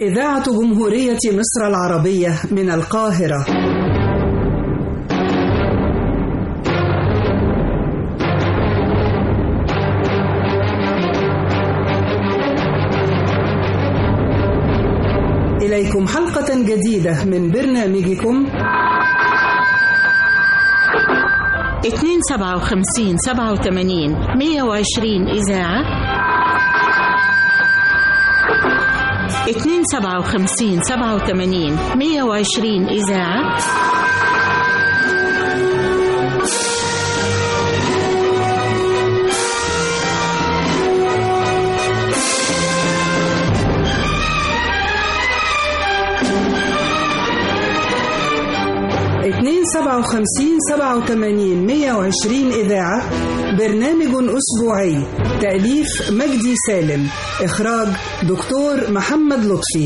إذاعة جمهورية مصر العربية من القاهرة إليكم حلقة جديدة من برنامجكم 257 87 120 إذاعة 257 87 120 إذاعة اتنين سبعة وخمسين سبعة وتمانين مية وعشرين إذاعة برنامج أسبوعي تأليف مجدي سالم إخراج دكتور محمد لطفي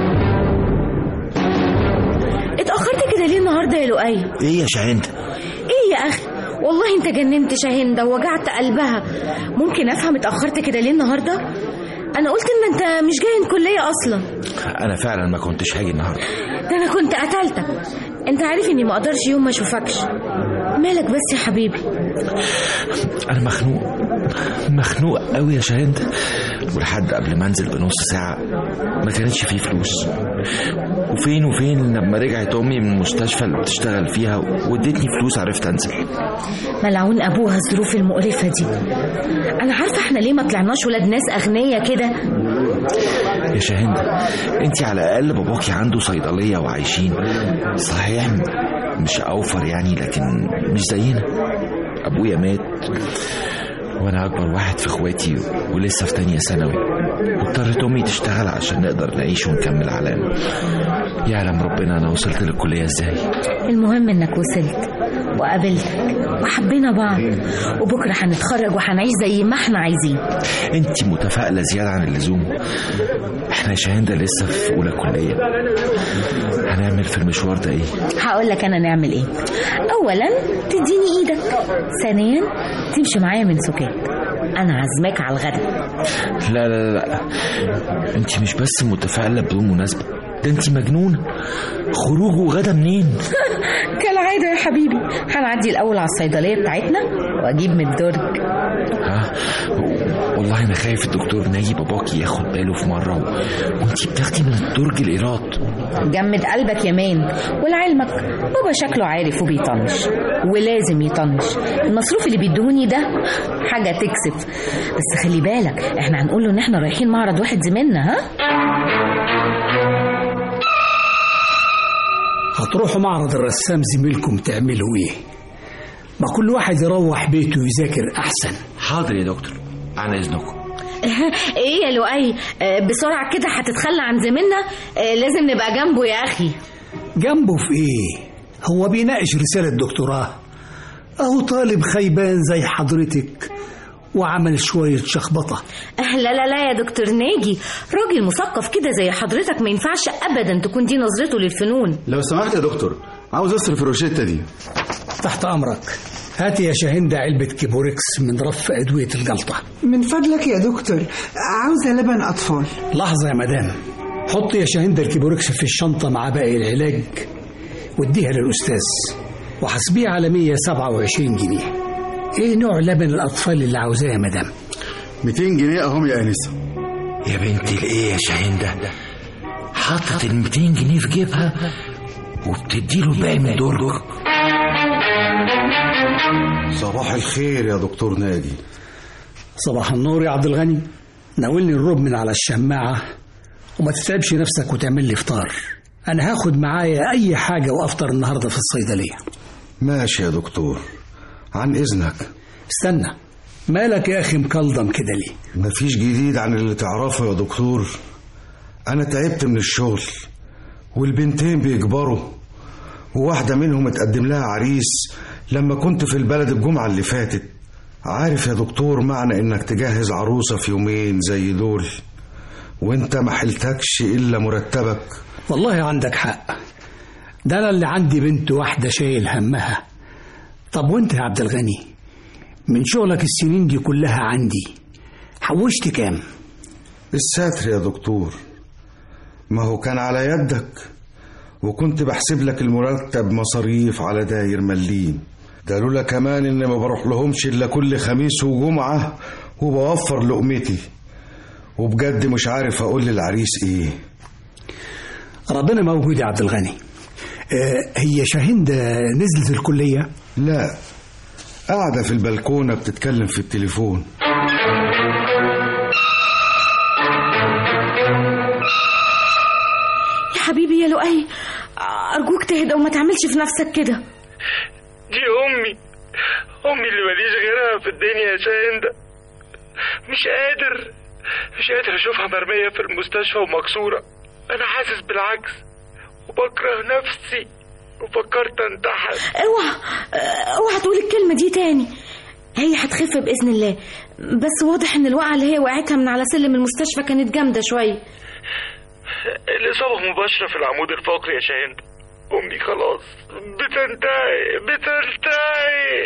اتأخرت كده ليه النهارده يا لؤي؟ ايه يا شاهند ايه يا اخي؟ والله انت جننت شاهندة ووجعت قلبها ممكن افهم اتأخرت كده ليه النهارده؟ انا قلت ان انت مش جاي الكلية اصلا انا فعلا ما كنتش هاجي النهارده ده انا كنت قتلتك انت عارف اني ما اقدرش يوم ما اشوفكش مالك بس يا حبيبي انا مخنوق مخنوق قوي يا شاهند ولحد قبل ما انزل بنص ساعه ما كانتش فيه فلوس وفين وفين لما رجعت امي من المستشفى اللي بتشتغل فيها وادتني فلوس عرفت انزل ملعون ابوها الظروف المقرفة دي انا عارفة احنا ليه ما طلعناش ولاد ناس اغنية كده يا شاهند انت على الاقل باباكي عنده صيدليه وعايشين صحيح مش اوفر يعني لكن مش زينا ابويا مات وانا اكبر واحد في اخواتي ولسه في تانية ثانوي واضطرت امي تشتغل عشان نقدر نعيش ونكمل علامة يعلم ربنا انا وصلت للكليه ازاي المهم انك وصلت وقابلتك وحبينا بعض وبكرة هنتخرج وهنعيش زي ما احنا عايزين انت متفائله زياده عن اللزوم احنا يا شاهندة لسه في اولى كليه هنعمل في المشوار ده ايه هقول لك انا نعمل ايه اولا تديني ايدك ثانيا تمشي معايا من سكات انا عازماك على الغدا لا لا لا انت مش بس متفائله بدون مناسبه ده انت مجنونه خروج وغدا منين كالعاده يا حبيبي هنعدي الاول على الصيدليه بتاعتنا واجيب من الدرج ها والله انا خايف الدكتور ناجي باباكي ياخد باله في مره و... وانت بتاخدي من الدرج الايراد جمد قلبك يا مان ولعلمك بابا شكله عارف وبيطنش ولازم يطنش المصروف اللي بيدوني ده حاجة تكسف بس خلي بالك احنا هنقول له ان احنا رايحين معرض واحد زميلنا ها هتروحوا معرض الرسام زميلكم تعملوا ايه ما كل واحد يروح بيته يذاكر احسن حاضر يا دكتور عن اذنكم ايه يا لؤي آه، بسرعة كده هتتخلى عن زميلنا آه، لازم نبقى جنبه يا اخي جنبه في ايه هو بيناقش رسالة دكتوراه اهو طالب خيبان زي حضرتك وعمل شوية شخبطة آه، لا لا لا يا دكتور ناجي راجل مثقف كده زي حضرتك ما ينفعش ابدا تكون دي نظرته للفنون لو سمحت يا دكتور عاوز اصرف الروشتة دي تحت امرك هاتي يا شاهندة علبة كيبوريكس من رف أدوية الجلطة من فضلك يا دكتور عاوزة لبن أطفال لحظة يا مدام حطي يا شاهندة الكيبوريكس في الشنطة مع باقي العلاج واديها للأستاذ وحاسبيه على 127 جنيه ايه نوع لبن الأطفال اللي عاوزاه يا مدام 200 جنيه اهم يا انسه يا بنتي الايه يا شاهندة حطت ال 200 جنيه في جيبها وبتديله الباقي من درج صباح الخير يا دكتور ناجي صباح النور يا عبد الغني ناولني الرب من على الشماعة وما تتعبش نفسك وتعمل لي فطار أنا هاخد معايا أي حاجة وأفطر النهاردة في الصيدلية ماشي يا دكتور عن اذنك استنى مالك يا أخي مكلضم كده ليه مفيش جديد عن اللي تعرفه يا دكتور انا تعبت من الشغل والبنتين بيكبروا وواحدة منهم اتقدم لها عريس لما كنت في البلد الجمعة اللي فاتت عارف يا دكتور معنى انك تجهز عروسة في يومين زي دول وانت ما حلتكش الا مرتبك والله عندك حق ده أنا اللي عندي بنت واحدة شايل همها طب وانت يا عبد الغني من شغلك السنين دي كلها عندي حوشت كام الساتر يا دكتور ما هو كان على يدك وكنت بحسب لك المرتب مصاريف على داير مليم ده لولا كمان اني ما بروح لهمش الا كل خميس وجمعة وبوفر لقمتي وبجد مش عارف اقول للعريس ايه ربنا موجود يا عبد الغني آه، هي شاهندة نزلت الكلية لا قاعدة في البلكونة بتتكلم في التليفون يا حبيبي يا لؤي أرجوك تهدى وما تعملش في نفسك كده دي أمي أمي اللي ماليش غيرها في الدنيا يا شاهندة مش قادر مش قادر أشوفها مرمية في المستشفى ومكسورة أنا حاسس بالعجز وبكره نفسي وفكرت أنتحر اوعى اوعى تقول الكلمة دي تاني هي هتخف بإذن الله بس واضح إن الوقعة اللي هي وقعتها من على سلم المستشفى كانت جامدة شوية الإصابة مباشرة في العمود الفقري يا شاهندة أمي خلاص بتنتهي بتنتهي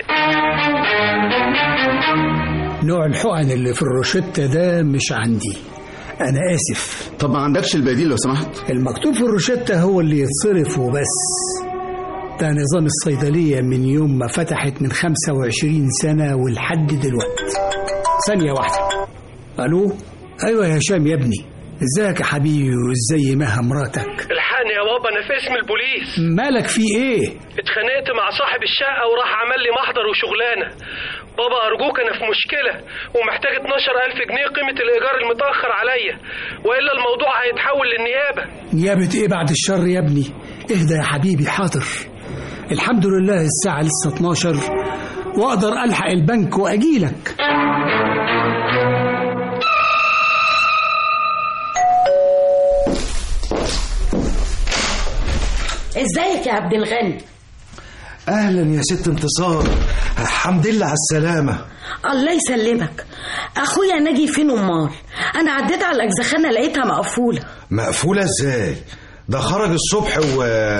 نوع الحقن اللي في الروشتة ده مش عندي أنا آسف طب ما عندكش البديل لو سمحت المكتوب في الروشتة هو اللي يتصرف وبس ده نظام الصيدلية من يوم ما فتحت من 25 سنة ولحد دلوقتي ثانية واحدة ألو أيوة يا هشام يا ابني ازيك يا حبيبي وازاي مها مراتك الحقني يا بابا أنا في اسم البوليس مالك في ايه اتخانقت مع صاحب الشقة وراح عمل لي محضر وشغلانة بابا أرجوك أنا في مشكلة ومحتاج 12000 جنيه قيمة الإيجار المتأخر عليا وإلا الموضوع هيتحول للنيابة نيابة ايه بعد الشر يا ابني اهدى يا حبيبي حاضر الحمد لله الساعة لسه 12 واقدر الحق البنك واجيلك ازيك يا عبد الغني اهلا يا ست انتصار الحمد لله على السلامة الله يسلمك اخويا ناجي فين امال انا عديت على الاجزخانه لقيتها مقفوله مقفولة ازاي ده خرج الصبح و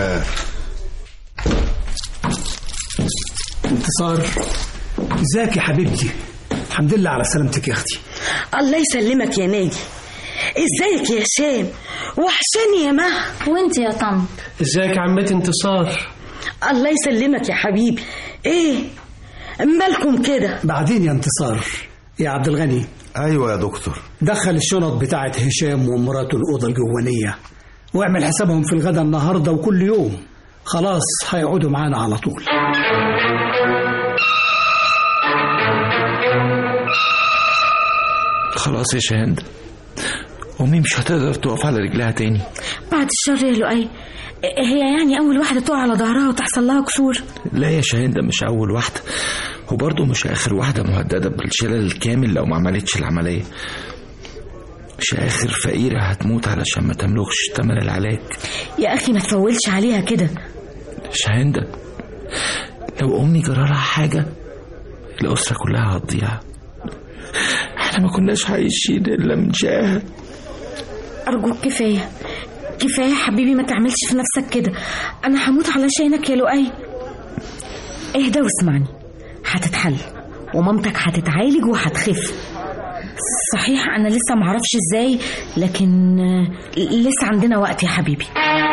انتصار ازيك يا حبيبتي الحمد لله على سلامتك يا اختي الله يسلمك يا ناجي ازيك يا هشام وحشاني يا مها وانت يا طنط ازيك يا عمتي انتصار الله يسلمك يا حبيبي ايه مالكم كده بعدين يا انتصار يا عبد الغني ايوه يا دكتور دخل الشنط بتاعت هشام ومراته الأوضة الجوانية واعمل حسابهم في الغدا النهاردة وكل يوم خلاص هيقعدوا معانا على طول خلاص يا شاهند أمي مش هتقدر تقف على رجلها تاني بعد الشر يا لؤي هي يعني اول واحده تقع على ظهرها وتحصل لها كسور لا يا شاهندة مش أول واحدة وبرضه مش آخر واحدة مهددة بالشلل الكامل لو ما عملتش العملية مش آخر فقيرة هتموت علشان ما تملكش تمن العلاج يا اخي ما تفولش عليها كده شاهندة لو أمي جرالها حاجة الأسرة كلها هتضيع احنا ما كناش عايشين إلا من شقاها ارجوك كفايه كفايه يا حبيبي ما تعملش في نفسك كده انا هموت علشانك يا لؤي اهدى واسمعني هتتحل ومامتك هتتعالج وهتخف صحيح انا لسه معرفش ازاي لكن آه، لسه عندنا وقت يا حبيبي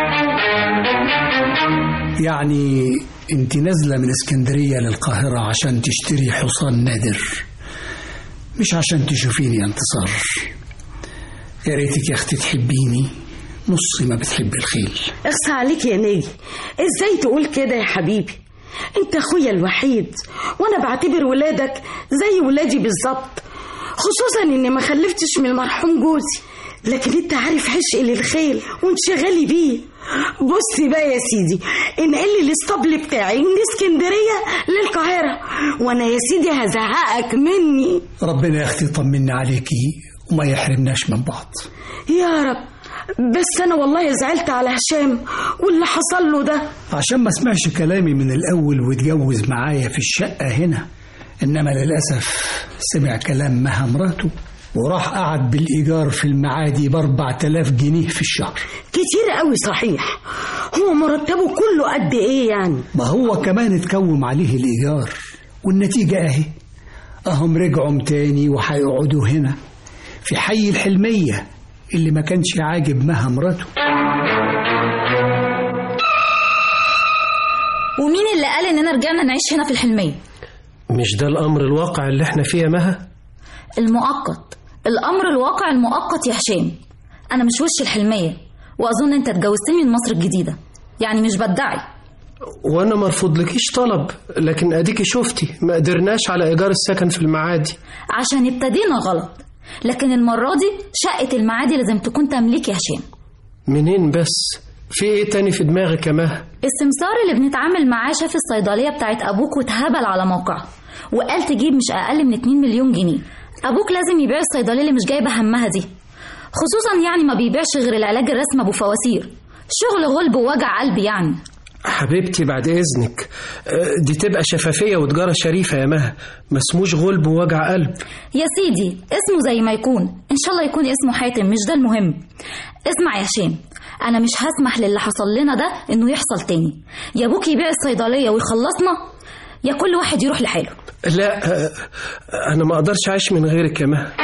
يعني انت نازلة من اسكندرية للقاهرة عشان تشتري حصان نادر مش عشان تشوفيني يا انتصار يا ريتك يا اختي تحبيني نص ما بتحب الخيل اخصى عليك يا ناجي ازاي تقول كده يا حبيبي انت اخويا الوحيد وانا بعتبر ولادك زي ولادي بالظبط خصوصا اني ما خلفتش من المرحوم جوزي لكن انت عارف عشقي للخيل وانشغالي بيه بصي بقى يا سيدي انقل لي الاسطبل بتاعي من اسكندريه للقاهره وانا يا سيدي هزهقك مني ربنا يا اختي يطمنا عليكي وما يحرمناش من بعض يا رب بس انا والله زعلت على هشام واللي حصل له ده عشان ما اسمعش كلامي من الأول واتجوز معايا في الشقة هنا إنما للأسف سمع كلام مها مراته وراح قعد بالإيجار في المعادي بأربع تلاف جنيه في الشهر كتير قوي صحيح هو مرتبه كله قد ايه يعني ما هو كمان اتكوم عليه الإيجار والنتيجة أهي أهم رجعوا تاني وهيقعدوا هنا في حي الحلمية اللي ما كانش عاجب مها مراته ومين اللي قال اننا رجعنا نعيش هنا في الحلميه مش ده الأمر الواقع اللي احنا فيه يا مها المؤقت الامر الواقع المؤقت يا هشام انا مش وش الحلميه واظن انت اتجوزتني من مصر الجديده يعني مش بدعي وانا مرفوض لكيش طلب لكن اديكي شفتي ما قدرناش على ايجار السكن في المعادي عشان ابتدينا غلط لكن المره دي شقه المعادي لازم تكون تمليك يا هشام منين بس في ايه تاني في دماغك يا مها السمسار اللي بنتعامل معاه شاف الصيدليه بتاعت ابوك واتهبل على موقعها وقال تجيب مش اقل من 2 مليون جنيه ابوك لازم يبيع الصيدليه اللي مش جايبه همها دي خصوصا يعني ما بيبيعش غير العلاج الرسمي ابو فواسير شغل غلب ووجع قلب يعني حبيبتي بعد اذنك آه، دي تبقى شفافيه وتجاره شريفه يا مها ما اسموش غلب ووجع قلب يا سيدي اسمه زي ما يكون ان شاء الله يكون اسمه حاتم مش ده المهم اسمع يا هشام انا مش هسمح للي حصل لنا ده انه يحصل تاني يا ابوك يبيع الصيدليه ويخلصنا يا كل واحد يروح لحاله لا آه، انا ما اقدرش اعيش من غيرك يا مها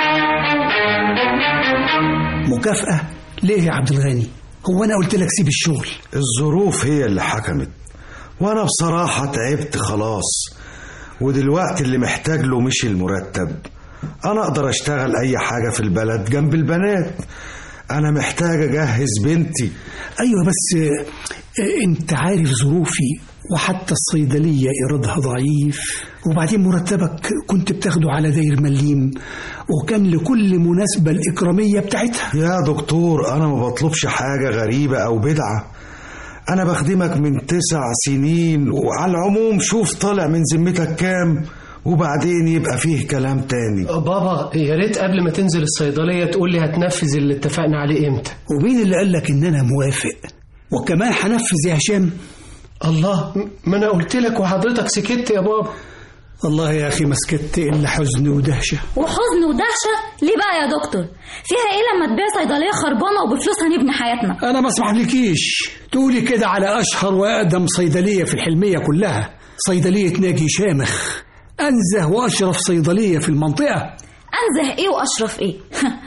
مكافأة ليه يا عبد الغني هو أنا قلت لك سيب الشغل الظروف هي اللي حكمت وانا بصراحة تعبت خلاص ودلوقتي اللي محتاج له مش المرتب انا اقدر اشتغل اي حاجة في البلد جنب البنات انا محتاج اجهز بنتي أيوة بس آه، أنت عارف ظروفي وحتى الصيدلية إيرادها ضعيف وبعدين مرتبك كنت بتاخده على داير مليم وكان لكل مناسبة الإكرامية بتاعتها يا دكتور انا ما بطلبش حاجة غريبة او بدعة انا بخدمك من تسع سنين وعلى العموم شوف طالع من ذمتك كام وبعدين يبقى فيه كلام تاني بابا يا ريت قبل ما تنزل الصيدليه تقول لي هتنفذ اللي اتفقنا عليه امتى ومين اللي قال لك إن أنا موافق وكمان هنفذ يا هشام الله م- ما انا قلت لك وحضرتك سكت يا بابا والله يا أخي ما سكت إلا حزن ودهشة وحزن ودهشه ليه بقى يا دكتور فيها ايه لما تبيع صيدليه خربانه وبفلوسها نبني حياتنا أنا ما اسمحلكيش تقولي كده على أشهر وأقدم صيدلية في الحلمية كلها صيدلية ناجي شامخ أنزه وأشرف صيدلية في المنطقة انزه ايه واشرف ايه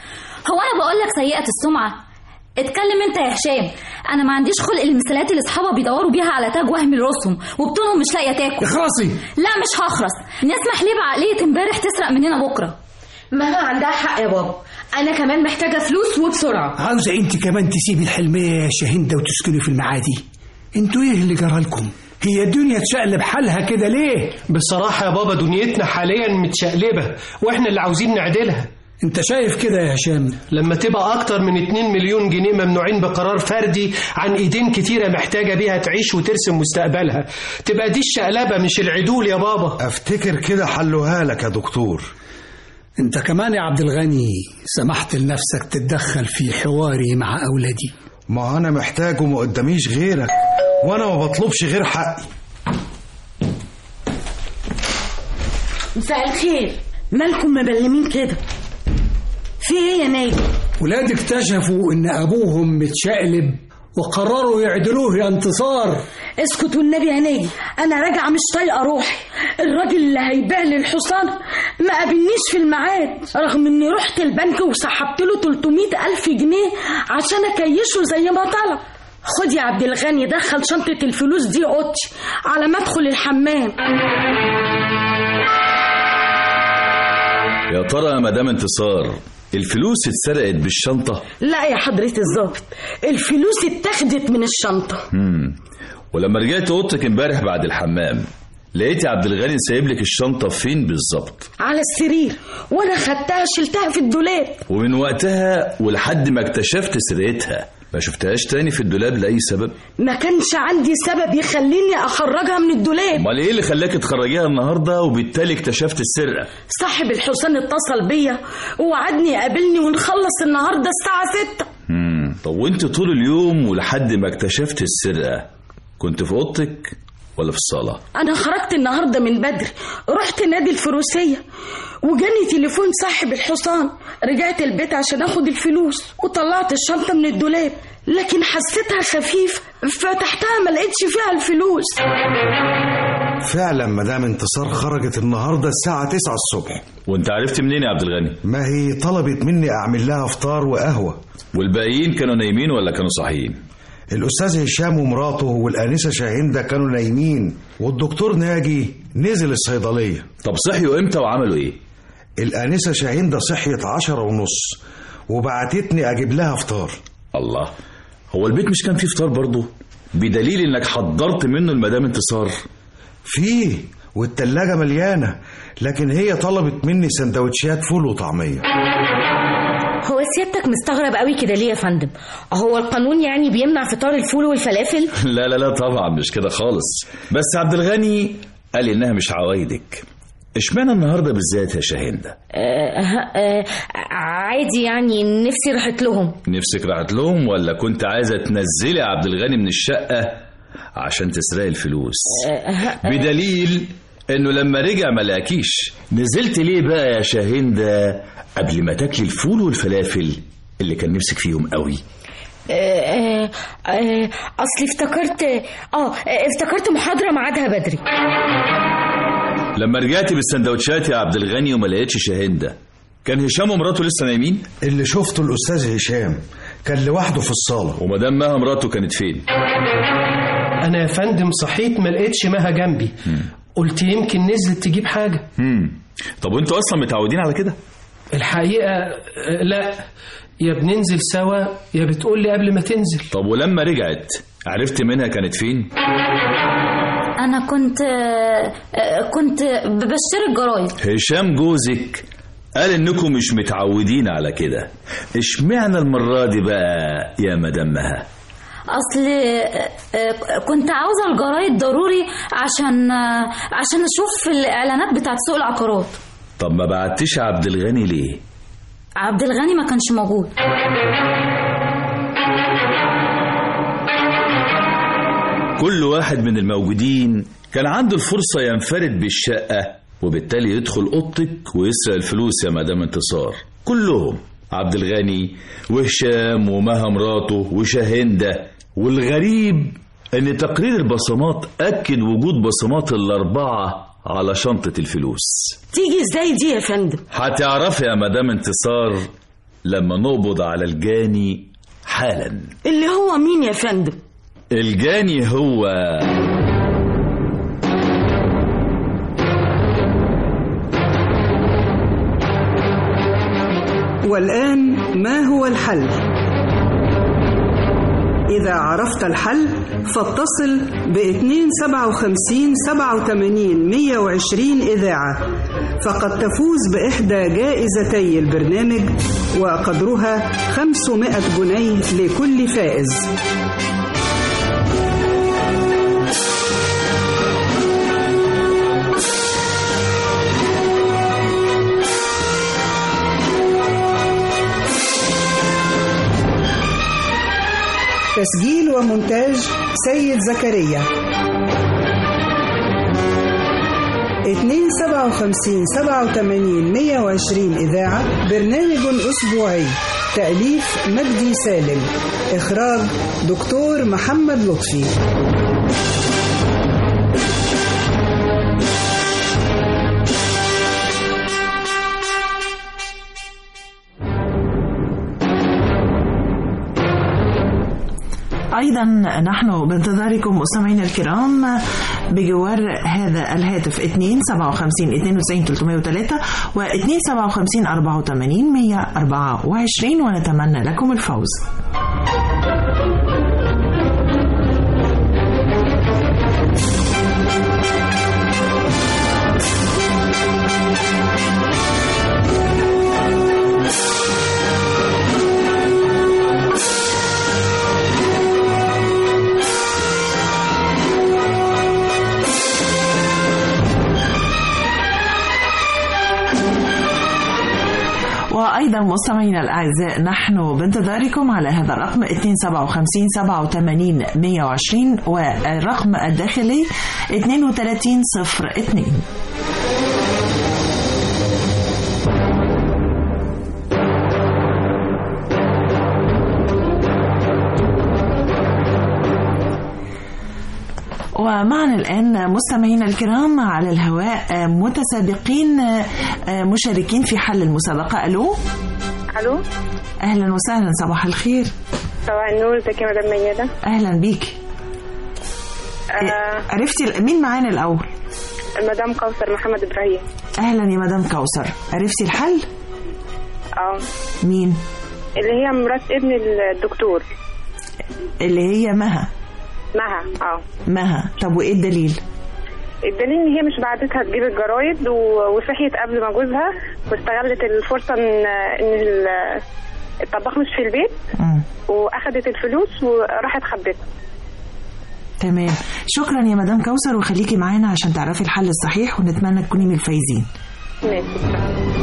هو انا بقول لك سيئه السمعه اتكلم انت يا هشام انا ما عنديش خلق المثالات اللي اصحابها بيدوروا بيها على تاج وهم لراسهم وبطولهم مش لاقيه تاكل اخرسي لا مش هخرس نسمح ليه بعقليه امبارح تسرق مننا بكره مها عندها حق يا بابا انا كمان محتاجه فلوس وبسرعه عاوزة أنت كمان تسيبي الحلمية يا شاهندة وتسكني في المعادي انتوا إيه اللي جرالكم هي الدنيا تشقلب حالها كده ليه بصراحه يا بابا دنيتنا حاليا متشقلبه واحنا اللي عاوزين نعدلها انت شايف كده يا هشام لما تبقى اكتر من 2 مليون جنيه ممنوعين بقرار فردي عن ايدين كتيره محتاجه بيها تعيش وترسم مستقبلها تبقى دي الشقلبه مش العدول يا بابا افتكر كده حلوها لك يا دكتور انت كمان يا عبد الغني سمحت لنفسك تتدخل في حواري مع أولادي ما انا محتاج وما قداميش غيرك وانا ما بطلبش غير حقي مساء الخير مالكم مبلمين كده في ايه يا ناجي ولاد اكتشفوا ان ابوهم متشقلب وقرروا يعدلوه يا انتصار اسكت والنبي يا ناجي انا راجعه مش طايقه روحي الراجل اللي هيبيع لي الحصان ما قابلنيش في الميعاد رغم اني رحت البنك وسحبت له 300 الف جنيه عشان اكيشه زي ما طلب خد يا عبد الغني دخل شنطة الفلوس دي اوضتي على ما ادخل الحمام يا ترى يا مدام انتصار الفلوس اتسرقت بالشنطة لا يا حضرة الظابط الفلوس اتاخدت من الشنطة مم. ولما رجعت اوضتك امبارح بعد الحمام لقيتي عبد الغني سايب لك الشنطة فين بالظبط على السرير وانا خدتها شلتها في الدولاب ومن وقتها ولحد ما اكتشفت سرقتها ما شفتهاش تاني في الدولاب لأي سبب ما كانش عندي سبب يخليني اخرجها من الدولاب امال ايه اللي خلاك تخرجيها النهارده وبالتالي اكتشفت السرقة صاحب الحصان اتصل بيا ووعدني يقابلني ونخلص النهارده الساعة ستة مم. طب وانت طول اليوم ولحد ما اكتشفت السرقة كنت في اوضتك ولا في الصالة أنا خرجت النهاردة من بدري رحت نادي الفروسية وجاني تليفون صاحب الحصان رجعت البيت عشان اخد الفلوس وطلعت الشنطة من الدولاب لكن حسيتها خفيف فتحتها ما لقيتش فيها الفلوس فعلا مدام انتصار خرجت النهارده الساعة 9 الصبح وانت عرفت منين يا عبد الغني ما هي طلبت مني أعمل لها فطار وقهوة والباقيين كانوا نايمين ولا كانوا صاحيين الأستاذ هشام ومراته والآنسة شاهندة كانوا نايمين والدكتور ناجي نزل الصيدلية طب صحيوا امتى وعملوا ايه الآنسة شاهندة صحيت عشرة ونص وبعتتني أجيب لها فطار الله هو البيت مش كان فيه فطار برضه بدليل انك حضرت منه المدام انتصار فيه والتلاجة مليانة لكن هي طلبت مني سندوتشات فول وطعمية هو سيادتك مستغرب قوي كده ليه يا فندم هو القانون يعني بيمنع فطار الفول والفلافل لا لا لا طبعا مش كده خالص بس عبد الغني قال انها مش عوايدك اشمعنى النهارده بالذات يا شاهندة آه آه عادي يعني نفسي راحت لهم نفسك راحت لهم ولا كنت عايزه تنزلي عبد الغني من الشقه عشان تسرقي الفلوس آه بدليل انه لما رجع ما لقاكيش نزلت ليه بقى يا شاهندة قبل ما تاكلي الفول والفلافل اللي كان نفسك فيهم قوي آه آه اصلي افتكرت اه افتكرت محاضره ميعادها بدري لما رجعتي بالسندوتشات يا عبد الغني وما لقيتش شاهندة كان هشام ومراته لسه نايمين اللي شفته الأستاذ هشام كان لوحده في الصالة ومدام مها مراته كانت فين انا يا فندم صحيت ما لقيتش مها جنبي قلت يمكن نزلت تجيب حاجه مم. طب وانتوا اصلا متعودين على كده الحقيقه آه، لا يا بننزل سوا يا بتقول لي قبل ما تنزل طب ولما رجعت عرفت منها كانت فين انا كنت آه، آه، كنت بشتري الجرايد هشام جوزك قال انكم مش متعودين على كده اشمعنى المرة دي بقى يا مدام مها اصل آه، آه، كنت عاوزه الجرايد ضروري عشان آه، عشان اشوف الاعلانات بتاعت سوق العقارات طب ما بعتش عبد الغني ليه عبد الغني ما كانش موجود كل واحد من الموجودين كان عنده الفرصة ينفرد بالشقة وبالتالي يدخل أوضتك ويسرق الفلوس يا مدام انتصار كلهم عبد الغني وهشام ومها مراته وشاهندة والغريب ان تقرير البصمات اكد وجود بصمات الاربعه على شنطه الفلوس تيجي ازاي دي يا فندم هتعرفي يا مدام انتصار لما نقبض على الجاني حالا اللي هو مين يا فندم الجاني هو والآن ما هو الحل؟ إذا عرفت الحل فاتصل ب 257 87 120 إذاعة فقد تفوز بإحدى جائزتي البرنامج وقدرها 500 جنيه لكل فائز تسجيل ومونتاج سيد زكريا 257 87 120 إذاعة برنامج أسبوعي تأليف مجدي سالم إخراج دكتور محمد لطفي أيضا نحن بانتظاركم مستمعينا الكرام بجوار هذا الهاتف 2 57 92 303 و 2 57 84 124 ونتمنى لكم الفوز وأيضا مستمعينا الأعزاء نحن بانتظاركم على هذا الرقم 257 87 120 والرقم الداخلي 32 02 ومعنا الآن مستمعينا الكرام على الهواء متسابقين مشاركين في حل المسابقة ألو الو أهلا وسهلا صباح الخير صباح النور ازيك يا مدام ميادة أهلا بيك آه عرفتي مين معانا الأول مدام كوثر محمد ابراهيم أهلا يا مدام كوثر عرفتي الحل اه مين اللي هي مرات ابن الدكتور اللي هي مها مها اه مها طب وإيه الدليل الدليل ان هي مش بعدتها تجيب الجرايد و- وصحيت قبل ما جوزها واستغلت الفرصه ان ان ال- الطباخ مش في البيت واخدت الفلوس وراحت خبتها تمام شكرا يا مدام كوثر وخليكي معانا عشان تعرفي الحل الصحيح ونتمنى تكوني من الفايزين ماشي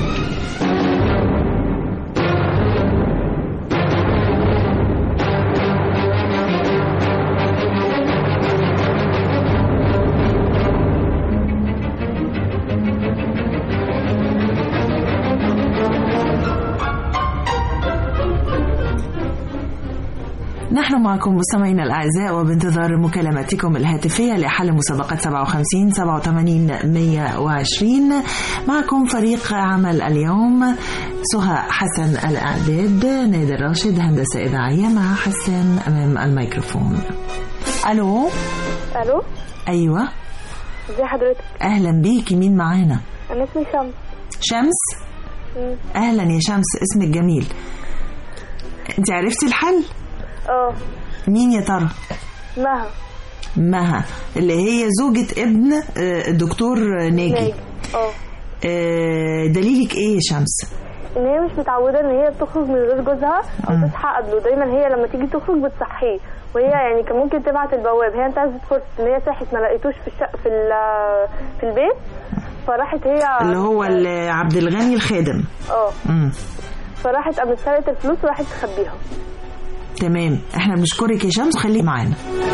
نحن معكم مستمعينا الأعزاء وبانتظار مكالماتكم الهاتفية لحل مسابقة 57 87 120 معكم فريق عمل اليوم سهى حسن الإعداد نادر راشد هندسة إذاعية مع حسان أمام الميكروفون ألو الو أيوة ازي حضرتك أهلا بيكي مين معانا انا اسمي شمس شمس مم. أهلا يا شمس اسمك جميل أنت عرفتي الحل اه مين يا ترى مها مها اللي هي زوجة ابن آه، الدكتور ناجي ناجي اه آه، دليلك ايه يا شمس ان هي مش متعوده ان هي تخرج من غير جوزها او تصحى قبله دايما هي لما تيجي تخرج بتصحيه وهي يعني كان ممكن تبعت البواب هي انتهزت فرصه ان هي صحت ما لقيتوش في الشق في ال- في البيت فراحت هي اللي هو ال- عبد الغني الخادم اه مم. فراحت قامت سرقت الفلوس وراحت تخبيها تمام احنا بنشكرك يا شمس خليكي معانا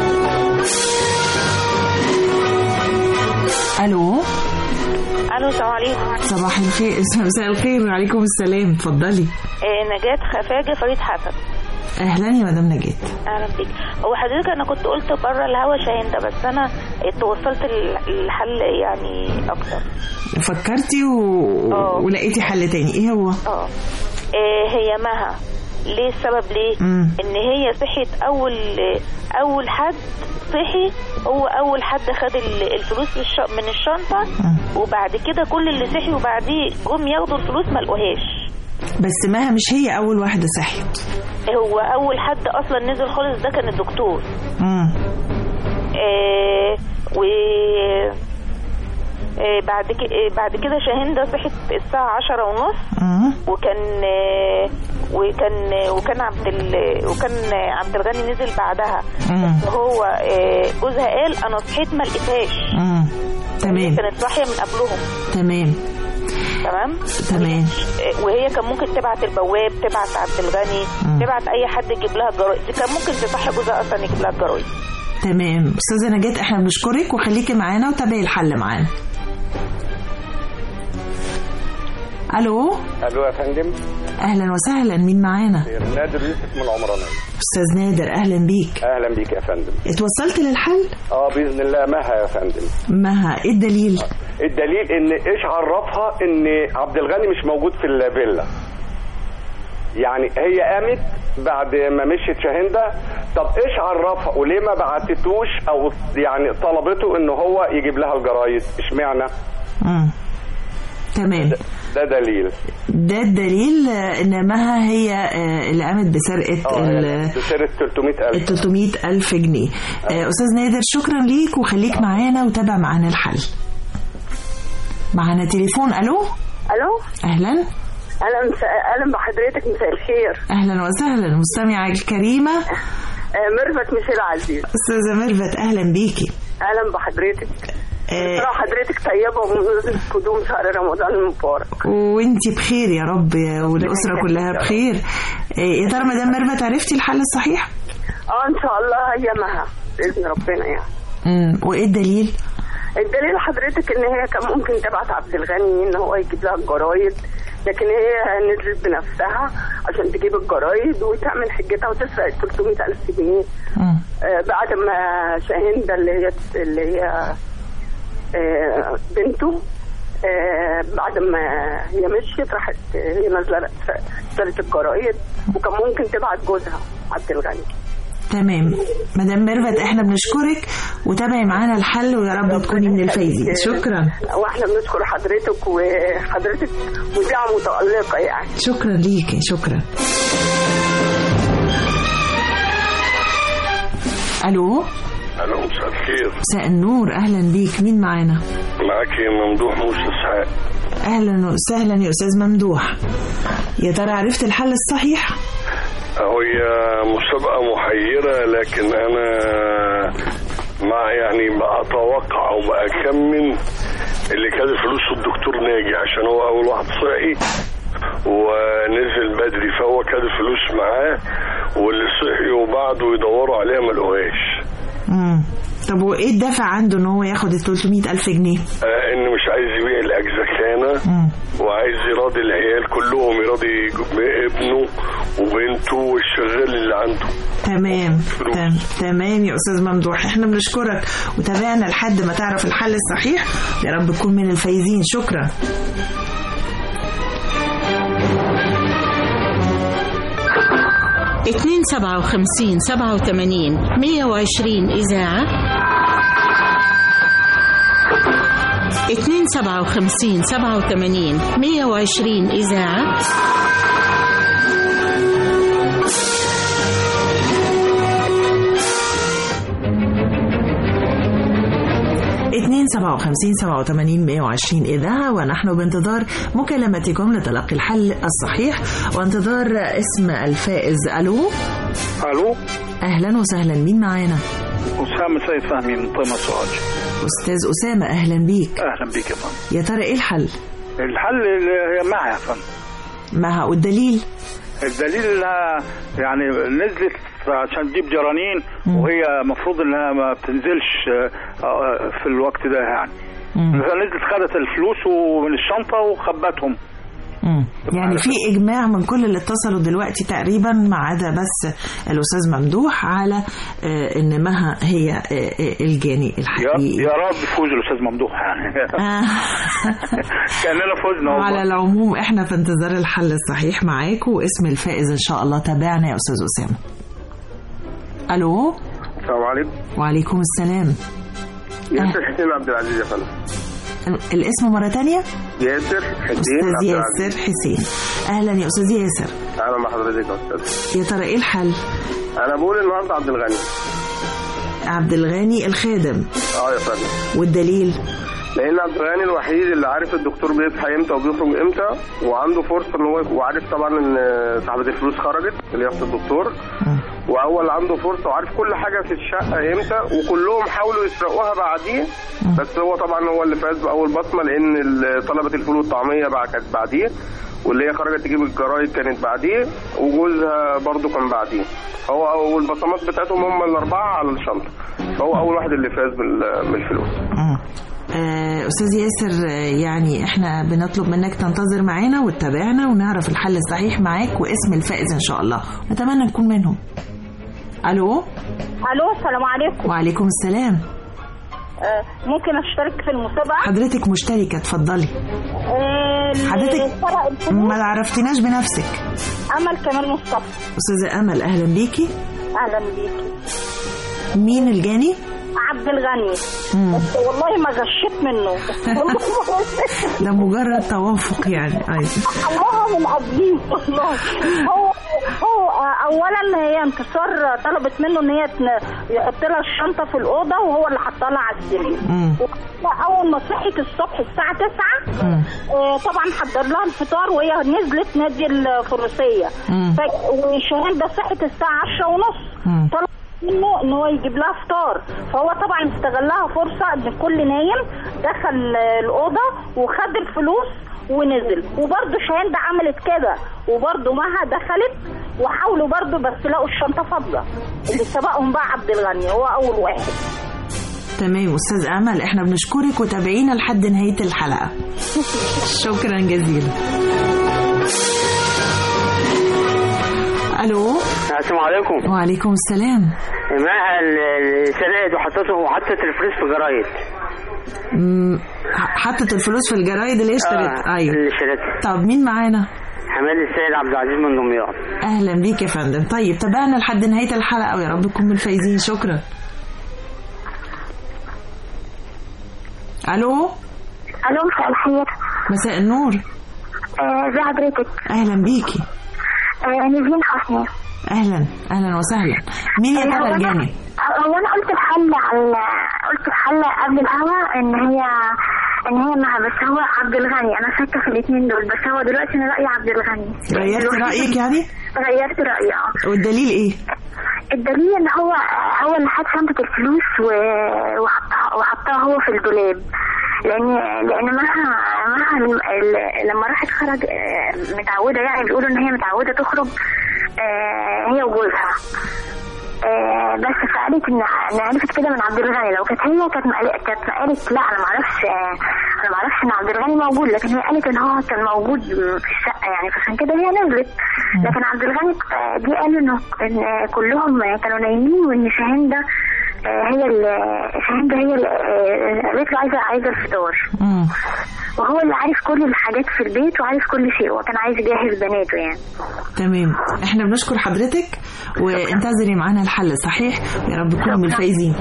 الو الو السلام عليكم صباح الخير مساء الخير وعليكم السلام اتفضلي آه، نجاة خفاجة فريد حسن اهلا يا مدام نجاة اهلا بيك هو حضرتك انا كنت قلت بره الهوا شاهين بس انا توصلت الحل يعني اكتر فكرتي و... ولقيتي حل تاني ايه هو اه آه، هي مها ليه السبب ليه مم. ان هي صحيت اول اول حد صحي هو اول حد خد ال- الفلوس الش- من الشنطه وبعد كده كل اللي صحي وبعديه جم ياخدوا الفلوس ما لقوهاش بس مها مش هي اول واحده صحيت هو اول حد اصلا نزل خالص ده كان الدكتور مم. آه و آه بعد كده بعد كده شاهندة صحت الساعة عشرة ونص مم. وكان آه وكان آه وكان عبد ال- وكان آه عبد الغني نزل بعدها مم. هو آه جوزها قال انا صحيت ما لقيتهاش مم. تمام كانت صاحية من قبلهم تمام تمام تمام آه، وهي كان ممكن تبعت البواب تبعت عبد الغني مم. تبعت اي حد يجيب لها الجرايد دي كان ممكن تصحي جوزها اصلا يجيب لها الجرايد تمام استاذه نجاة احنا بنشكرك وخليكي معانا وتابعي الحل معانا الو الو يا فندم اهلا وسهلا مين معانا نادر يوسف من العمرانية استاذ نادر اهلا بيك اهلا بيك يا فندم اتوصلت للحل اه باذن الله مها يا فندم مها ايه الدليل الدليل ان ايش عرفها ان عبد الغني مش موجود في الفيلا يعني هي قامت بعد ما مشيت شاهندة طب ايش عرفها وليه ما بعتتوش او يعني طلبته ان هو يجيب لها الجرايد اشمعنى مم. تمام ده دليل ده الدليل آه، ان مها هي آه، اللي قامت بسرقه اه ال بسرقة 300000 ال 300 ألف جنيه آه، أستاذ نادر شكرا ليك وخليك معانا وتابع معانا الحل معانا تليفون ألو الو أهلا اهلا مس- اهلا بحضرتك مساء الخير أهلا وسهلا المستمعة الكريمة آه، ميرفت ميشيل عزيز أستاذة ميرفت أهلا بيكي اهلا بحضرتك آه. بصراحة حضرتك طيبة ومناسبة قدوم شهر رمضان المبارك وانتي بخير يا رب والأسرة كلها بخير آه، يا ترى مدام ميرفت عرفتي الحل الصحيح؟ اه ان شاء الله هي مها باذن ربنا يعني مم. وإيه الدليل؟ الدليل حضرتك ان هي كان ممكن تبعت عبد الغني ان هو يجيب لها الجرايد لكن هي نزلت بنفسها عشان تجيب الجرايد وتعمل حجتها وتسرق 300 ألف جنيه مم. آه، بعد ما شاهندة اللي هي اللي هي آه، بنته آه، بعد ما هي مشيت راحت هي نازله اشترت الجرايد وكان ممكن تبعت جوزها عبد الغني تمام مدام ميرفت احنا بنشكرك وتابعي معانا الحل ويا رب تكوني من الفايزين شكرا واحنا بنشكر حضرتك وحضرتك مذيعه متالقه يعني شكرا ليكي شكرا الو الو مساء الخير مساء النور اهلا بيك مين معانا معاكي ممدوح موسى اسحاق اهلا وسهلا يا استاذ ممدوح يا ترى عرفت الحل الصحيح هي مسابقة محيرة لكن أنا مع يعني بأتوقع أو بأكمن اللي كان فلوسه الدكتور ناجي عشان هو أول واحد صحي ونزل بدري فهو كان الفلوس معاه واللي صحيوا بعده يدوروا عليها ما لقوهاش مم. طب وايه الدافع عنده ان هو ياخد ال 300 الف جنيه آه انه مش عايز يبيع الاجزخانه وعايز يراضي العيال كلهم يراضي ابنه وبنته والشغال اللي عنده تمام تم- تمام يا استاذ ممدوح احنا بنشكرك وتابعنا لحد ما تعرف الحل الصحيح يا رب تكون من الفايزين شكرا اتنين سبعة وخمسين سبعة وتمانين مية وعشرين إذاعة اتنين سبعة وخمسين سبعة وتمانين مية وعشرين إذاعة 257 87 120 إذاعة ونحن بانتظار مكالمتكم لتلقي الحل الصحيح وانتظار اسم الفائز ألو الو أهلا وسهلا مين معانا اسامه سيد فهمي من طيمه سوهاج أستاذ أسامة أهلا بيك اهلا بيك يا فندم يا ترى إيه الحل الحل اللي هي معها يا فندم معها والدليل الدليل انها يعني نزلت عشان تجيب جرانين وهي المفروض انها ما بتنزلش آه، آه، في الوقت ده يعني فنزلت خدت الفلوس ومن الشنطه وخبتهم مم. يعني في إجماع من كل اللي اتصلوا دلوقتي تقريبا ما عدا بس الأستاذ ممدوح على آه، إن مها هي آه، آه، الجاني يا الحقيقي يا رب يفوز الاستاذ ممدوح يعني كاننا فزنا والله. على العموم احنا في انتظار الحل الصحيح معاك واسم الفائز ان شاء الله تابعنا يا استاذ اسامه الو السلام عليكم وعليكم السلام ياسر حسين عبد العزيز يا فندم الاسم مره تانية ياسر حسين استاذ عبد العزيز ياسر حسين اهلا يا استاذ ياسر اهلا بحضرتك يا استاذ يا ترى ايه الحل انا بقول النهارده عبد الغني عبد الغني الخادم اه يا فندم والدليل لان عبد الغني الوحيد اللي عارف الدكتور بيصحى امتى وبيخرج امتى وعنده فرصه ان هو وعارف طبعا ان صاحبه الفلوس خرجت اللي هي أخت الدكتور واول عنده فرصه وعارف كل حاجه في الشقه امتى وكلهم حاولوا يسرقوها بعديه بس هو طبعا هو اللي فاز باول بصمه لان ال- طلبه الفول والطعميه بقى كانت بعديه واللي هي خرجت تجيب الجرايد كانت بعديه وجوزها برضو كان بعديه هو أو البصمات بتاعتهم هم الاربعه على الشنطه فهو اول واحد اللي فاز بال- بالفلوس آه، استاذ ياسر آه، يعني احنا بنطلب منك تنتظر معانا وتتابعنا ونعرف الحل الصحيح معاك واسم الفائز ان شاء الله نتمنى نكون منهم الو الو السلام عليكم وعليكم السلام آه، ممكن اشترك في المسابقه حضرتك مشتركه اتفضلي آه، اللي حضرتك سرق الفلوس ما عرفتناش بنفسك امل كمال مصطفى استاذه امل اهلا بيكي اهلا بيكي مين الجاني عبد الغني مم. بس والله ما غشيت منه ده مجرد توافق يعني ايوه الله من قبليه والله هو هو آه، اولا هي انتصار طلبت منه ان هي تن- يحط لها الشنطه في الاوضه وهو اللي حطها لها على السرير مم. اول ما صحيت الصبح الساعه 9 آه، طبعا حضر لها الفطار وهي نزلت نادي الفروسيه مم. ف- وشاهين ده صحت الساعه 10 ونص مم. طلب منه ان هو يجيب لها فطار فهو طبعا استغلها فرصه ان الكل نايم دخل آه، الاوضه وخد الفلوس ونزل وبرده شاهين ده عملت كده وبرده مها دخلت وحاولوا برده بس لقوا الشنطه فاضيه اللي سبقهم بقى عبد الغني هو اول واحد تمام استاذ امل احنا بنشكرك وتابعينا لحد نهايه الحلقه شكرا جزيلا الو السلام عليكم وعليكم السلام معها السداد وحطته وحطت الفلوس في الجرايد مم، ح- حطت الفلوس في الجرايد اللي هي اشتريت آه، ايوه اللي اشتريتها طب مين معانا حماد السيد عبد العزيز من دمياط اهلا بيك يا فندم طيب تابعنا لحد نهايه الحلقه ويا رب تكون من الفايزين شكرا الو الو مساء الخير مساء النور آه، ازي حضرتك اهلا بيكي آه، نيفين حسني اهلا اهلا وسهلا مين يا آه، ترى هو أنا- الجاني هو انا قلت الحل على قلت الحل قبل الهوا ان هي ان هي مع بس هو عبد الغني انا شاكه في الاثنين دول بس هو دلوقتي انا رايي عبد الغني غيرت رايك يعني غيرت رايي اه والدليل ايه الدليل ان هو هو اللي خد شنطه الفلوس و- وحطها وحطها هو في الدولاب لان لان معها معها ال- ال- لما راحت خرج آه، متعوده يعني بيقولوا ان هي متعوده تخرج آه، هي وجوزها آه، بس فقالت ان ان عرفت كده من عبد الغني لو كانت هي كانت ما قال- كانت ما قالت لا انا ما اعرفش آه، انا ما اعرفش ان عبد الغني موجود لكن هي قالت ان هو كان موجود في الشقه يعني فعشان كده هي نزلت لكن عبد الغني آه، دي قالوا انه ان كلهم كانوا نايمين وان شاهندة آه، هي اللي شاهندة هي اللي آه، قالت له عايزه عايزه الفطار مم. وهو اللي عارف كل الحاجات في البيت وعارف كل شيء وكان عايز يجهز بناته يعني تمام احنا بنشكر حضرتك وانتظري معانا الحل صحيح يا رب تكونوا من الفايزين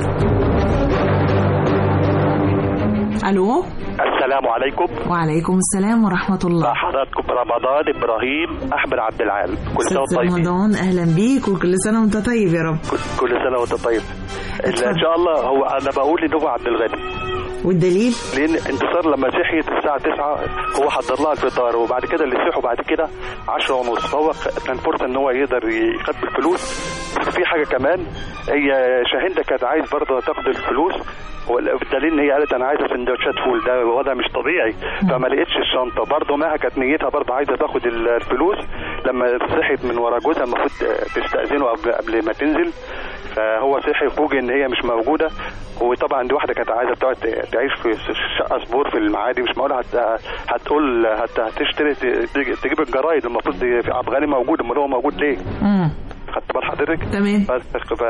الو السلام عليكم وعليكم السلام ورحمه الله حضراتكم رمضان ابراهيم احمد عبد العال كل سنه ست وانت طيب رمضان اهلا بيك وكل سنه وانت طيب يا رب كل سنه وانت طيب ان شاء الله هو انا بقول ان هو عبد الغني والدليل لان انتصار لما صحيت الساعه 9 هو حضر لها الفطار وبعد كده اللي صحوا بعد كده 10 ونص فهو كان فرصه ان هو يقدر يخبي الفلوس في حاجه كمان هي شاهندة كانت عايز برضه تاخد الفلوس والدليل ان هي قالت انا عايزه سندوتشات فول ده وضع مش طبيعي فما لقيتش الشنطه برضه ماها كانت نيتها برضه عايزه تاخد الفلوس لما صحيت من ورا جوزها المفروض تستاذنه قبل قبل ما تنزل فهو صحي فوجئ ان هي مش موجوده وطبعا دي واحده كانت عايزه تقعد تعيش في شقه سبور في المعادي مش معقول هت... هتقول هت... هتشتري ت- تجيب الجرايد المفروض دي في عبد الغني موجود امال هو موجود ليه؟ امم خدت بال حضرتك؟ تمام بس ف...